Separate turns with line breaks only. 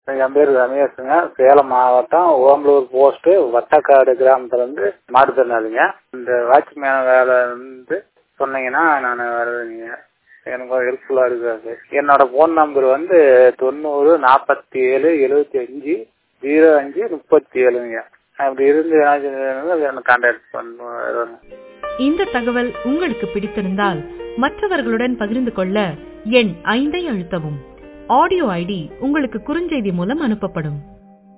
என் பேர் ரமேஷுங்க சேலம் மாவட்டம் ஓம்பலூர் போஸ்ட் வட்டக்காடு கிராமத்துல இருந்து மாற்றுத்திறனாளிங்க இந்த வாட்ச்மேன் வேலை வந்து சொன்னீங்கன்னா நான் வருவேங்க எனக்கு ஹெல்ப்ஃபுல்லா இருக்காது என்னோட ஃபோன் நம்பர் வந்து தொண்ணூறு நாற்பத்தி ஏழு எழுபத்தி அஞ்சு ஜீரோ அஞ்சு முப்பத்தி ஏழுங்க அப்படி இருந்து எனக்கு கான்டாக்ட் பண்ணுவேன்
இந்த தகவல் உங்களுக்கு பிடித்திருந்தால் மற்றவர்களுடன் பகிர்ந்து கொள்ள எண் ஐந்தை அழுத்தவும் ஆடியோ ஐடி உங்களுக்கு குறுஞ்செய்தி மூலம் அனுப்பப்படும்